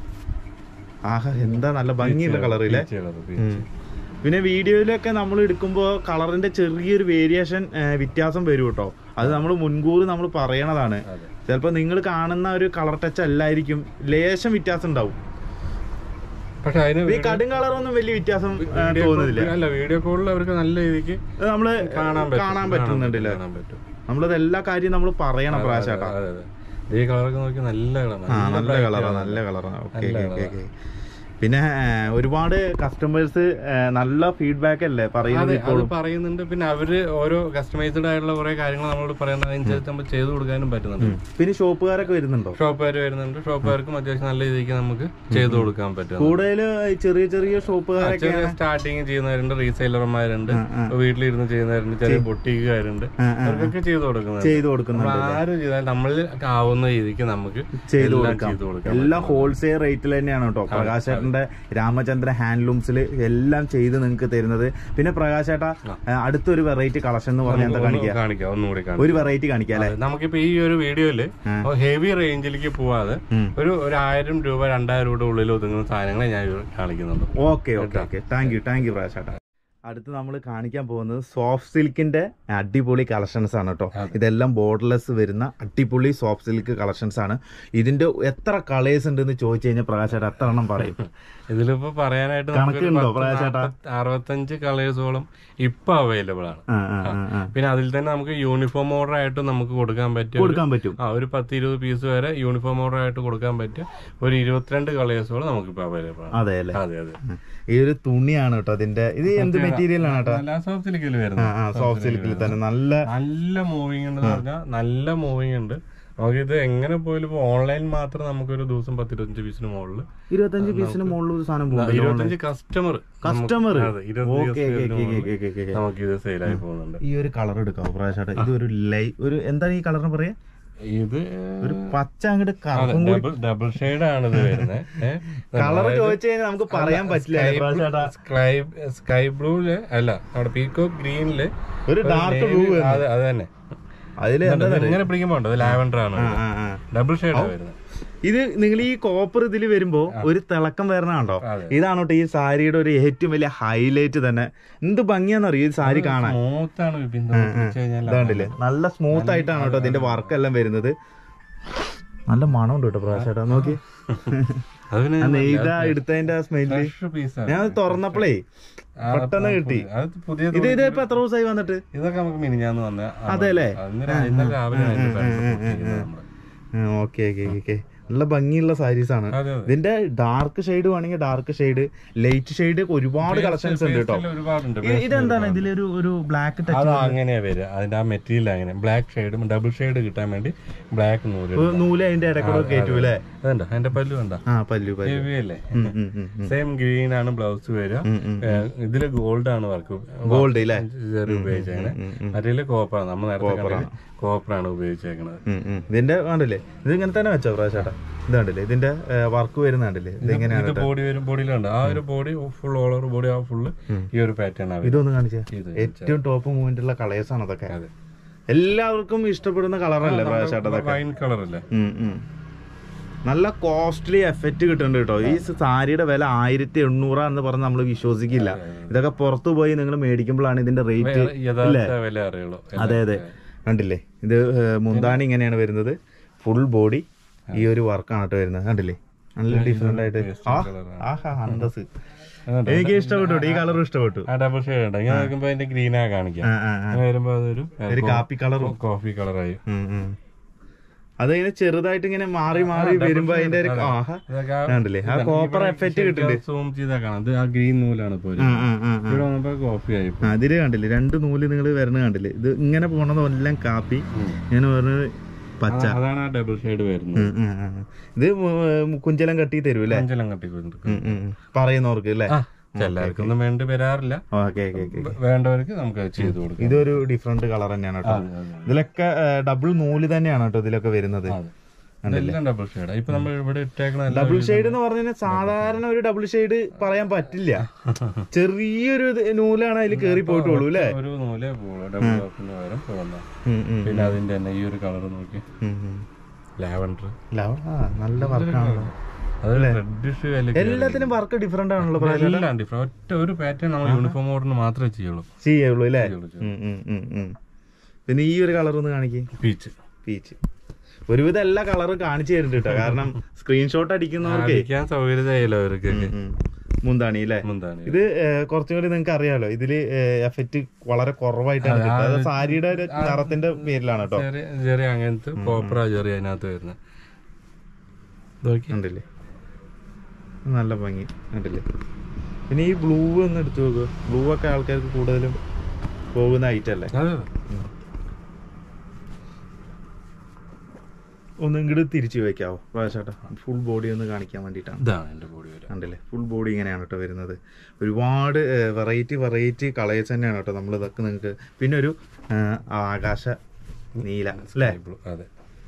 ആഹാ എന്താ നല്ല ഭംഗിയുള്ള കളർ ഇല്ലേ പീച്ച് colour, പീച്ച്. ഉം. പിന്നെ വീഡിയോയിലൊക്കെ നമ്മൾ എടുക്കുമ്പോൾ കളറിന്റെ ചെറിയൊരു വേരിയേഷൻ വ്യത്യാസം വരും കേട്ടോ അത് നമ്മൾ മുൻകൂർ നമ്മൾ പറയണതാണ് അതെ. ചിലപ്പോൾ നിങ്ങൾ കാണുന്ന ഒരു കളർ ടച്ച് അല്ലായിരിക്കും ലേശം വ്യത്യാസം ഉണ്ടാവും പക്ഷെ അതിന് ഈ കടും കളറൊന്നും വലിയ വ്യത്യാസം ആ, വീഡിയോ തോന്നുന്നില്ല കോൾ- അല്ല വീഡിയോ കോളിൽ അവർക്ക് നല്ല രീതിക്ക് അത് നമ്മള് കാണാൻ പറ്റും. കാണാൻ പറ്റുന്നുണ്ടല്ലേ കാണാൻ പറ്റും നമ്മളത് എല്ലാ കാര്യം നമ്മൾ പറയണം പ്രാശേട്ടാ അതെ അതെ ഈ കളറൊക്കെ നോക്കി നല്ല കളർ ആ നല്ല കളറാ നല്ല കളറാണ് ഓക്കെ ഓക്കെ ഓക്കെ പിന്നെ ആ, ഒരുപാട് കസ്റ്റമേഴ്സ് നല്ല ഫീഡ്ബാക്ക് അല്ലേ പറയുന്നത് അതെ അത് ഇപ്പോഴും പറയുന്നുണ്ട് പിന്നെ അവര് ഓരോ കസ്റ്റമൈസ്ഡ് ആയിട്ടുള്ള കുറെ കാര്യങ്ങൾ നമ്മളോട് പറയുന്നത് അതനുസരിച്ച് നമ്മൾ ചെയ്തു കൊടുക്കാനും പറ്റുന്നുണ്ട് പിന്നെ ഷോപ്പുകാരൊക്കെ വരുന്നുണ്ടോ ഷോപ്പുകാർ വരുന്നുണ്ട് ഷോപ്പുകാർക്കും അത്യാവശ്യം നല്ല രീതിക്ക് നമുക്ക് ചെയ്തു കൊടുക്കാൻ പറ്റും കൂടുതൽ ചെറിയ ചെറിയ ഷോപ്പുകാരൊക്കെ ചെറിയ സ്റ്റാർട്ടിങ് ചെയ്യുന്നവരുണ്ട് റീസെയിലർമാരുണ്ട് വീട്ടിലിരുന്ന് ചെയ്യുന്നവരുണ്ട് ചെറിയ ബൊട്ടീക്കുകാരുണ്ട് അവർക്കൊക്കെ ചെയ്തു കൊടുക്കുന്നുണ്ട് ചെയ്തു കൊടുക്കുന്നുണ്ട് നമ്മൾ ആരും ചെയ്താൽ നമ്മളിൽ ആവുന്ന രീതിക്ക് നമുക്ക് ചെയ്തു എല്ലാം കൊടുക്കാം ചെയ്തു കൊടുക്കാം എല്ലാം ഹോൾസെയിൽ റേറ്റിൽ തന്നെയാണ് കേട്ടോ പ്രകാശേട്ടന്റെ രാമചന്ദ്ര ഹാൻഡ്ലൂംസിൽ എല്ലാം ചെയ്ത് നിങ്ങൾക്ക് തരുന്നത് പിന്നെ പ്രകാശേട്ട അടുത്തൊരു വെറൈറ്റി കളക്ഷൻ എന്ന് പറഞ്ഞാൽ എന്താ കാണിക്കുക കാണിക്കാം ഒന്നുകൂടി കാണിക്കാം ഒരു വെറൈറ്റി കാണിക്കാം അല്ലെ അതെ, നമുക്കിപ്പോ ഈ ഒരു വീഡിയോയില് ഹെവി റേഞ്ചിലേക്ക് പോവാതെ ഉം. ഒരു ഒരു ആയിരം രൂപ രണ്ടായിരം രൂപയുടെ ഉള്ളിൽ ഒതുങ്ങുന്ന സാധനങ്ങളെ ഞാൻ ഇവിടെ കാണിക്കുന്നുണ്ട് okay okay okay thank you thank you പ്രകാശേട്ട അടുത്ത് നമ്മൾ കാണിക്കാൻ പോകുന്നത് സോഫ്റ്റ് സിൽക്കിന്റെ അടിപൊളി കളക്ഷൻസ് ആണ് കേട്ടോ ഇതെല്ലാം ബോർഡർലെസ് വരുന്ന അടിപൊളി സോഫ്റ്റ് സിൽക്ക് കളക്ഷൻസ് ആണ് ഇതിന്റെ എത്ര കളേഴ്സ് ഉണ്ടെന്ന് ചോദിച്ചു കഴിഞ്ഞാൽ പ്രകാശേട്ട എത്ര എണ്ണം പറയും ഇതിലിപ്പോ പറയാനായിട്ട് നമുക്കൊരു കണക്കുണ്ടോ, പത്ത് പ്രകാശേട്ടാ? നാപ്പത്തി- അറുപത്തഞ്ച് കളേഴ്സോളം ഇപ്പൊ അവൈലബിൾ ആണ് ആ, ആ, ആ, ആ. പിന്നെ അതിൽ തന്നെ നമുക്ക് യൂണിഫോം ഓർഡർ ആയിട്ട് നമുക്ക് കൊടുക്കാൻ പറ്റിയ ഒരു- കൊടുക്കാൻ പറ്റും ആ ഒരു പത്ത് ഇരുപത് പീസ് വരെ യൂണിഫോം ഓർഡർ ആയിട്ട് കൊടുക്കാൻ പറ്റിയ ഒരു ഇരുപത്തിരണ്ട് കളേഴ്സോളം നമുക്കിപ്പോ അവൈലബിൾ ആണ് അതെ അല്ലേ അതെ അതെ ഈ ഒരു തുണിയാണ് കേട്ടോ അതിന്റെ ഇത് എന്ത് മെറ്റീരിയൽ ആണ് കേട്ടോ നല്ല സോഫ്റ്റ് സിൽക്കിൽ ആ വരുന്നത് ആ സോഫ്റ്റ് സിൽക്കിൽ തന്നെ നല്ല നല്ല മൂവിങ് ഉണ്ട് പറഞ്ഞാൽ നല്ല മൂവിങ് ഉണ്ട് നമുക്കിത് എങ്ങനെ പോയാലും ഇപ്പൊ ഓൺലൈൻ മാത്രം നമുക്കൊരു ദിവസം പത്തിരുപത്തഞ്ച് പീസിന് മുകളിൽ ഇരുപത്തഞ്ച് പീസിന് മുകളിൽ ഒരു സാധനം പോകും ഇരുപത്തഞ്ച് കസ്റ്റമർ കസ്റ്റമർ അതെ ഇരുപത്തഞ്ച് ഓക്കെ customers നമുക്ക് ഇത് സെയിലായി പോകുന്നുണ്ട് ഈ ഒരു കളർ എടുക്കാം പ്രാവശ്യം ഇത് ഒരു ലൈ ഒരു എന്താണ് ഈ കളറിന് പറയാ ഇത് ഒരു പച്ച അങ്ങോട്ട് കറുപ്പും കൂടി ഡബിൾ ഡബിൾ ഷെയ്ഡ് ആണ് ഇത് വരുന്നത് കളർ ചോദിച്ചു കഴിഞ്ഞാൽ നമുക്ക് പറയാൻ പറ്റില്ല പ്രാവശ്യം സ്കൈ സ്കൈ ബ്ലൂല് അല്ല നമ്മുടെ പീക്കോ ഗ്രീനില് ഒരു ഡാർക്ക് ബ്ലൂ അതെ അത് തന്നെ അതില് എന്താ ഇത് ഇങ്ങനെ പിടിക്കുമ്പോ ഉണ്ട് ലാവൻഡർ ആണ് ആ, ആ. ഡബിൾ ഷെയ്ഡ് വരുന്നത് ഇത് നിങ്ങൾ ഈ കോപ്പർ ഇതിൽ വരുമ്പോ ഒരു തിളക്കം വരണ കണ്ടോ അതെ. ഇതാണ് കേട്ടോ ഈ സാരിയുടെ ഒരു ഏറ്റവും വലിയ ഹൈലൈറ്റ് തന്നെ എന്ത് ഭംഗിയാന്നറിയോ ഈ സാരി കാണാൻ സ്മൂത്ത് ആണ് വിപിൻ ഇത് പിടിച്ച് കഴിഞ്ഞാൽ ഇതാണ്ടില്ലേ നല്ല സ്മൂത്ത് ആയിട്ടാണ് കേട്ടോ ഇതിന്റെ വർക്ക് എല്ലാം വരുന്നത് നല്ല മണമുണ്ട് കേട്ടോ പ്രാവശ്യം നോക്കി അത് പിന്നെ ആ നെയ്ത എടുത്തതിന്റെ സ്മെല്ല് ഫ്രഷ് പീസാണ് ഞാൻ അത് തുറന്നപ്പോഴേ പെട്ടെന്ന് കിട്ടി അത് പുതിയ ഇത് ഇത് ഇപ്പൊ എത്ര ദിവസമായി വന്നിട്ട് ഇതൊക്കെ നമുക്ക് മിനിഞ്ഞാന്ന് വന്ന അതെല്ലേ? ഇന്നലെ രാവിലെ അതിന്റെ പാൻറ് പൊട്ടിക്കുന്നത് നമ്മള്. ഓക്കെ ഓക്കെ ഓക്കെ നല്ല ഭംഗിയുള്ള സാരീസ് ആണ് അതെ അതെ ഇതിന്റെ ഡാർക്ക് ഷെയ്ഡ് വേണമെങ്കിൽ ഡാർക്ക് ഷെയ്ഡ് ലൈറ്റ് ഷെയ്ഡ് ഒരുപാട് കളക്ഷൻസ് ഉണ്ട് കേട്ടോ ഇതിൽ ഒരുപാടുണ്ട് ഇ- ഇതെന്താണ് ഇതിലൊരു ഒരു ബ്ലാക്ക് ടച്ച് അത് അങ്ങനെയാ വരിക അതിന്റെ ആ മെറ്റീരിയൽ അങ്ങനെ ബ്ലാക്ക് ഷെയ്ഡും ഡബിൾ ഷെയ്ഡ് കിട്ടാൻ വേണ്ടി ബ്ലാക്ക് നൂല് നൂല് അതിന്റെ ഇടക്കൂടെ കയറ്റു അല്ലേ അതുണ്ട് അതിന്റെ പല്ലു കണ്ട ആ പല്ലു പല്ലു ഹെവി അല്ലേ ഉം, ഉം, ഉം, ഉം. സെയിം ഗ്രീൻ ആണ് ബ്ലൗസ് വരിക ഉം, ഉം. ഏ, ഇതില് ഗോൾഡ് ആണ് വർക്ക് ഗോൾഡ് ഇല്ലേ ഉപയോഗിച്ചേക്കണേ മറ്റേ കോപ്പർ നമ്മൾ നേരത്തെ കണ്ടില്ലേ കോപ്പറാണ് ഉപയോഗിച്ചേക്കണത് ഉം, ഉം. ഇതിന്റെ കണ്ടില്ലേ ഇത് ഇങ്ങനെ തന്നെ വെച്ചോ പ്രാവശ്യം ഇത് കണ്ടില്ലേ ഇതിന്റെ വർക്ക് വരുന്ന കണ്ടില്ലേ ഇത് എങ്ങനെയാണ് ഇത് ബോഡി വരും ബോഡിയിലുണ്ട് ആ ഒരു body full all over body ആ ഫുള്ള് ഈ ഒരു പാറ്റേൺ ആണ് ഇതൊന്ന് കാണിച്ചേ ഇത് ഏറ്റവും ടോപ്പ് മൂവ്മെന്റ് ഉള്ള കളേഴ്സ് ആണ് അതൊക്കെ അതെ എല്ലാവർക്കും ഇഷ്ടപ്പെടുന്ന കളറല്ലേ പ്രാവശ്യം അതൊക്കെ വൈൻ കളർ അല്ലേ ഉം, ഉം. നല്ല കോസ്റ്റ്ലി എഫക്റ്റ് കിട്ടുന്നുണ്ട് കേട്ടോ ഈ സാരിയുടെ വില ആയിരത്തി എണ്ണൂറാന്ന് പറഞ്ഞ് നമ്മൾ വിശ്വസിക്കില്ല ഇതൊക്കെ പുറത്തു പോയി നിങ്ങൾ മേടിക്കുമ്പോഴാണ് ഇതിന്റെ റേറ്റ് യഥാർത്ഥ വില അറിയുള്ളൂ അതെ അതെ കണ്ടില്ലേ ഇത് ഏഹ്, മുന്താണി ഇങ്ങനെയാണ് വരുന്നത് ഫുൾ ബോഡി ഈ ഒരു വർക്കാണ് കേട്ടോ വരുന്നത് കണ്ടില്ലേ നല്ല ഡിഫറെന്റ് ആയിട്ട് ആ, ആഹാ അന്തസ് എനിക്ക് ഇഷ്ടപ്പെട്ടു കേട്ടോ. ഈ കളറും ഇഷ്ടപ്പെട്ടു ആ ഡബിൾ ഷെയ്ഡ് ഉണ്ട് ഇങ്ങനെ നോക്കുമ്പോ അതിന്റെ ഗ്രീൻ ആ കാണിക്കാം ആ, ആ, ആ. അങ്ങനെ വരുമ്പോ അതൊരു ഒരു കാപ്പി കളറും കോഫി കളറായി അതിങ്ങനെ ചെറുതായിട്ട് ഇങ്ങനെ മാറി മാറി വരുമ്പോ അതിന്റെ ഒരു ആഹാ ഇതൊക്കെ ആ- കണ്ടില്ലേ ആ കോപ്പർ എഫക്റ്റ് കിട്ടുന്നുണ്ട് സൂം ചെയ്താൽ കാണാം അത് ആ ഗ്രീൻ നൂലാണ് ഇപ്പൊ ആ, ആ, ആ, ആ. ഇവിടെ വന്നപ്പോ കോഫി ആയി ആ, ഇതില് കണ്ടില്ലേ രണ്ട് നൂല് നിങ്ങൾ വരണ കണ്ടില്ലേ ഇത് ഇങ്ങനെ പോണതെല്ലാം കാപ്പി ഞാൻ പറഞ്ഞത് പച്ച അതാണ് ആ ഡബിൾ ഷെയ്ഡ് വരുന്നത് ഉം, ഉം, ഉം. ഇത് ഉം, കുഞ്ചലം കട്ടി തരൂ അല്ലേ അഞ്ചെല്ലാം കട്ടിക്കൊണ്ട് ഉം, ഉം, ഉം. പറയുന്നവർക്ക് അല്ലേ ആ എല്ലാവർക്കും ഒന്നും വേണ്ടി വരാറില്ല ഓക്കെ ഓക്കെ ഓക്കെ വേ- വേണ്ടവർക്ക് നമുക്ക് അത് ചെയ്ത് കൊടുക്കാം ഇതൊരു ഡിഫറെന്റ് കളർ തന്നെയാണ് കേട്ടോ അതെ, അതെ, ഇതിലൊക്കെ ഡബിൾ നൂല് തന്നെയാണ് കേട്ടോ ഇതിലൊക്കെ വരുന്നത് അതെ. ഇതെല്ലാം ഡബിൾ ഷെയ്ഡ് ഇപ്പൊ നമ്മൾ ഇവിടെ ഇട്ടേക്കണ എല്ലാം ഡബിൾ ഷെയ്ഡ് എന്ന് പറഞ്ഞു കഴിഞ്ഞാൽ സാധാരണ ഒരു ഡബിൾ ഷെയ്ഡ് പറയാൻ പറ്റില്ല ചെറിയൊരു ഇത് നൂലാണ് അതിൽ കേറി പോയിട്ടുള്ളൂ അല്ലേ ഒരു നൂലേ പോകുള്ളൂ ഡബിൾ ഓഫിന് പകരം പോകുന്ന ഉം, ഉം, പിന്നെ അതിന്റെ തന്നെ ഈ ഒരു കളർ നോക്കി ഉം, ഉം. ലാവൻഡർ ലവ, ആ, നല്ല വർക്കാണല്ലോ അത് റെഡിഷ് എല്ലാത്തിനും വർക്ക് ഡിഫറെന്റ് ആണല്ലോ പ്രാവശ്യം എല്ലാം ഡിഫറെന്റ് ഒറ്റ ഒരു പാറ്റേൺ നമ്മൾ യൂണിഫോം ഓർഡറിന് മാത്രമേ ചെയ്യുള്ളൂ ചെയ്യുള്ളൂ അല്ലേ ചെയ്യുള്ളൂ, ഉം, ഉം, ഉം, ഉം. പിന്നെ ഈ ഒരു കളർ ഒന്ന് കാണിക്കേ പീച്ച് പീച്ച് ഒരുവിധം എല്ലാ കളറും കാണിച്ചു തരുന്നുണ്ട് കേട്ടോ കാരണം സ്ക്രീൻഷോട്ട് അടിക്കുന്നവർക്ക് അടിക്കാൻ സൗകര്യതായല്ലോ അവർക്ക് മുന്താണി അല്ലേ മുന്താണ് ഇത് ഏഹ്, കുറച്ചും കൂടി നിങ്ങൾക്ക് അറിയാലോ ഇതില് എഫക്റ്റ് വളരെ കുറവായിട്ടാണ് കിട്ടുക അത് സാരിയുടെ ഒരു നിറത്തിന്റെ പേരിലാണ് കേട്ടോ ചെറിയ ചെറിയ അങ്ങനത്തെ കോപ്പറ ചെറിയ അതിനകത്ത് വരുന്നത് നോക്കി ഉണ്ടല്ലേ നല്ല ഭംഗി ഉണ്ടല്ലേ പിന്നെ ഈ ബ്ലൂ ഒന്ന് എടുത്തു നോക്കുക ബ്ലൂ ഒക്കെ ആൾക്കാർക്ക് കൂടുതലും പോകുന്ന ഐറ്റം അല്ലേ അതെ ഒന്ന് ഇങ്ങോട്ട് തിരിച്ചു വെക്കാവോ പ്രാവശ്യമായിട്ട് ഫുൾ ബോഡി ഒന്ന് കാണിക്കാൻ വേണ്ടിയിട്ടാണ് ഇതാണ് എന്റെ ബോഡി വരെ ഉണ്ടല്ലേ ഫുൾ ബോഡി ഇങ്ങനെയാണ് കേട്ടോ വരുന്നത് ഒരുപാട് വെറൈറ്റി വെറൈറ്റി കളേഴ്സ് തന്നെയാണ് കേട്ടോ നമ്മൾ ഇതൊക്കെ നിങ്ങൾക്ക് പിന്നെ ഒരു ആ, ആകാശ നീല അല്ലേ Blue, അതെ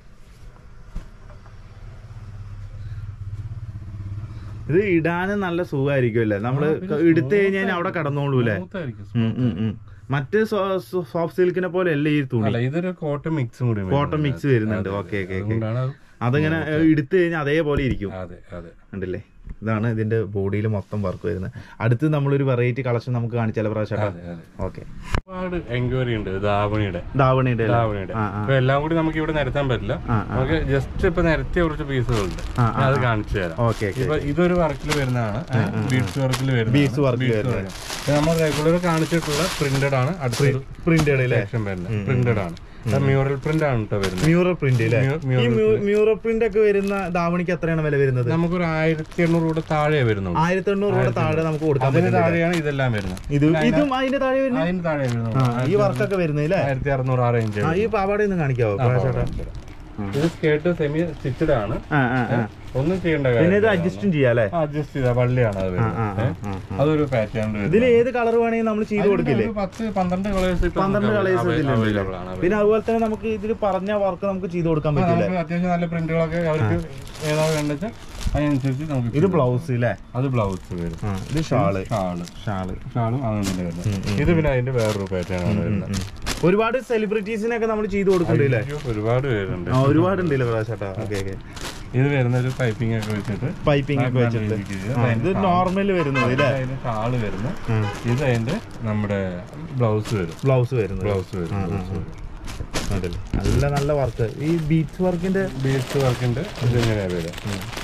ഇത് ഇടാനും നല്ല സുഖമായിരിക്കും അല്ലേ നമ്മള് എടുത്തു കഴിഞ്ഞാൽ അവിടെ കടന്നോളൂ അല്ലേ Smooth ആയിരിക്കും. ഉം, ഉം, ഉം. മറ്റ് സോഫ്റ്റ് സിൽക്കിനെ പോലെ അല്ലേ ഈ തുണി അല്ല ഇതൊരു കോട്ടൺ മിക്സും കൂടി കോട്ടൺ മിക്സ് വരുന്നുണ്ട് ഓക്കെ ഓക്കെ ഓക്കെ അതുകൊണ്ടാണ് അത് അതിങ്ങനെ എടുത്തു കഴിഞ്ഞാൽ അതേപോലെ ഇരിക്കും അതെ അതെ ഉണ്ടല്ലേ ഇതാണ് ഇതിന്റെ ബോഡിയിൽ മൊത്തം വർക്ക് വരുന്നത് അടുത്ത് നമ്മളൊരു വെറൈറ്റി കളക്ഷൻ നമുക്ക് കാണിച്ചാലോ പ്രാവശ്യം അതെ അതെ ഓക്കെ ഒരുപാട് എൻക്വയറി ഉണ്ട് ധാവണിയുടെ ധാവണിയുടെ അല്ലേ? ധാവണിയുടെ ആ, ആ. അപ്പൊ എല്ലാം കൂടി നമുക്ക് ഇവിടെ നിരത്താൻ പറ്റില്ല ആ, ആ. നമുക്ക് ജസ്റ്റ് ഇപ്പൊ നിരത്തിയ കുറച്ച് പീസുകളുണ്ട് ആ, ഞാൻ അത് കാണിച്ചു തരാം ഓക്കെ ഓക്കെ ഇപ്പൊ ഇതൊരു വർക്കിൽ വരുന്നതാണ് ബീഡ്സ് വർക്കിൽ Beads work ല് വരുന്നത് നമ്മൾ റെഗുലർ കാണിച്ചിട്ടുള്ള പ്രിന്റഡ് ആണ് അടുത്തൊരു പ്രിന്റഡ് അല്ലേ സെക്ഷൻ വരുന്നത് പ്രിന്റഡ് ആണ് മ്യൂറൽ പ്രിന്റ് ആണ് കേട്ടോ വരുന്നത് മ്യൂറൽ പ്രിന്റ് അല്ലേ Mu- ഈ മ്യൂറൽ പ്രിന്റ് ഒക്കെ വരുന്ന ധാവണിക്ക് എത്രയാണ് വില വരുന്നത് നമുക്കൊരു ആയിരത്തി എണ്ണൂറ് രൂപ താഴെ വരുന്നുള്ളൂ ആയിരത്തി എണ്ണൂറ് രൂപ താഴെ നമുക്ക് കൊടുക്കാൻ അതിന് പറ്റും താഴെയാണ് ഇതെല്ലാം വരുന്നത് ഇത് ഇതും അതിന്റെ താഴെ വരുന്നത് അതിന് താഴെ ആ, വരുന്നുള്ളൂ ഈ വർക്കൊക്കെ വരുന്നത് അല്ലേ ആയിരത്തി അറുന്നൂറ് ആ റേഞ്ച് ആ ഈ പാവാട ഒന്ന് കാണിക്കാവോ പ്രാവശ്യം ഇത് സ്കേർട്ട് സെമി സ്റ്റിച്ചഡ് ആണ് ആ ആ ആ ഒന്നും ചെയ്യേണ്ട പിന്നെ ഇത് കാര്യം അഡ്ജസ്റ്റും ചെയ്യാം അല്ലേ അഡ്ജസ്റ്റ് ചെയ്ത വള്ളിയാണ് അത് ആ, ആ, വരുന്നത് ആ, ആ. അതൊരു പാറ്റേൺ ഇതിൽ ഏത് കളർ വേണമെങ്കിൽ നമ്മൾ ചെയ്ത് കൊടുക്കില്ലേ ഒരു പത്ത് പന്ത്രണ്ട് കളേഴ്സ് പന്ത്രണ്ട് കളേഴ്സ് ഇതിലുണ്ട് അവൈലബിൾ ആണ് പിന്നെ അതുപോലെ തന്നെ നമുക്ക് ഇതിൽ പറഞ്ഞ വർക്ക് നമുക്ക് ചെയ്ത് കൊടുക്കാൻ പറ്റില്ലേ നമുക്ക് അത്യാവശ്യം നല്ല പ്രിന്റുകളൊക്കെ അവർക്ക് ഏതാ വേണ്ടത് അതിനനുസരിച്ച് നമുക്ക് ഇത് ബ്ലൗസ് അല്ലേ അത് ബ്ലൗസ് വരും ആ, ഇത് ഷാള് ഷാള് ഷാള് ഷാളും അങ്ങനെ തന്നെ വരുന്നത് ഇത് പിന്നെ അതിന്റെ വേറൊരു പാറ്റേൺ ആണ് വരുന്നത് ഒരുപാട് സെലിബ്രിറ്റീസിനൊക്കെ നമ്മൾ ചെയ്ത് കൊടുക്കണ്ടല്ലേ അയ്യോ, ഒരുപാട് പേരുണ്ട് ആ ഒരുപാടുണ്ടല്ലേ പ്രാവശ്യട്ടാ ഓക്കെ ഓക്കെ ഇത് വരുന്ന ഒരു പൈപ്പിംഗ് ഒക്കെ വെച്ചിട്ട് പൈപ്പിംഗ് ഒക്കെ വെച്ചിട്ട് ആ, ഇത് നോർമൽ വരുന്നത് അല്ലേ അതിന്റെ ഷാള് വരുന്നു ഇത് അതിന്റെ നമ്മുടെ ബ്ലൗസ് വരും ബ്ലൗസ് വരുന്നത് ബ്ലൗസ് വരും അതല്ലേ നല്ല നല്ല വർക്ക് ഈ ബീച്ച് വർക്കിന്റെ ബീഡ്സ് വർക്കിന്റെ ഇതെങ്ങനെയാ വരിക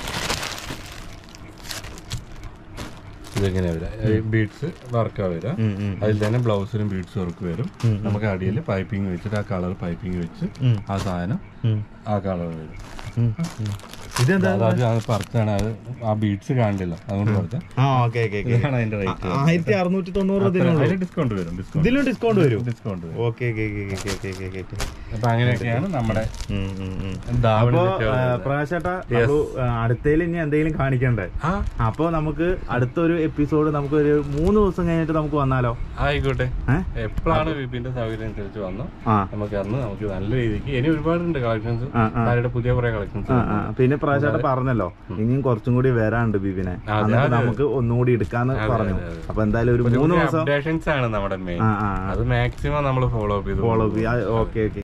ഇതെങ്ങനെയാ വരിക ബീഡ്സ് വർക്കാ വരിക ഉം, ഉം. അതിൽ തന്നെ ബ്ലൗസിലും ബീഡ്സ് വർക്ക് വരും നമുക്ക് അടിയിൽ പൈപ്പിംഗ് വെച്ചിട്ട് ആ കളർ പൈപ്പിംഗ് വെച്ച് ഉം. ആ സാധനം ഉം. ആ കളർ വരും ഉം, ഉം. ഇതെന്താ അതായത് അത് പറിച്ചാണ് അത് ആ ബീഡ്സ് കാണില്ല അതുകൊണ്ട് പറിച്ച ആ ഓക്കെ ഓക്കെ ഓക്കെ ഇതാണ് അതിന്റെ റേറ്റ് ആയിരത്തി അറുന്നൂറ്റി തൊണ്ണൂറ് ഇതിനുള്ളൂ അതിൽ ഡിസ്കൗണ്ട് വരും ഡിസ്കൗണ്ട് ഇതിലും ഡിസ്കൗണ്ട് വരും ഡിസ്കൗണ്ട് വരും okay okay okay okay okay okay okay അപ്പൊ അങ്ങനെയൊക്കെയാണ് നമ്മുടെ അപ്പോ ധാവണി പ്രകാശേട്ടാ അപ്പൊ അടുത്തതിൽ ഇനി എന്തെങ്കിലും കാണിക്കണ്ടേ ആ അപ്പൊ നമുക്ക് അടുത്തൊരു എപ്പിസോഡ് നമുക്ക് ഒരു മൂന്ന് ദിവസം കഴിഞ്ഞിട്ട് നമുക്ക് വന്നാലോ ആയിക്കോട്ടെ ഏഹ് എപ്പോഴാണ് വിപിന്റെ സൗകര്യം അനുസരിച്ച് വന്നു ആ നമുക്ക് അന്ന് നമുക്ക് നല്ല രീതിക്ക് ഇനി ഒരുപാടുണ്ട് കളക്ഷൻസ് ആ, ആ. സാരിയുടെ പുതിയ കുറെ കളക്ഷൻസ് ആ, ആ. പിന്നെ പ്രാവശ്യമായിട്ട് പറഞ്ഞല്ലോ ഇനിയും കുറച്ചും കൂടി വരാനുണ്ട് ബിബിനെ എന്നിട്ട് നമുക്ക് ഒന്നുകൂടി എടുക്കാന്ന് പറഞ്ഞു അപ്പൊ എന്തായാലും ഒരു മൂന്ന് ദിവസം അപ്ഡേഷൻസ് ആണ് നമ്മുടെ മെയിൻ ആ ആ അത് മാക്സിമം നമ്മൾ ഫോളോ അപ്പ് ചെയ്ത് ഫോളോ ഓക്കെ ഓക്കെ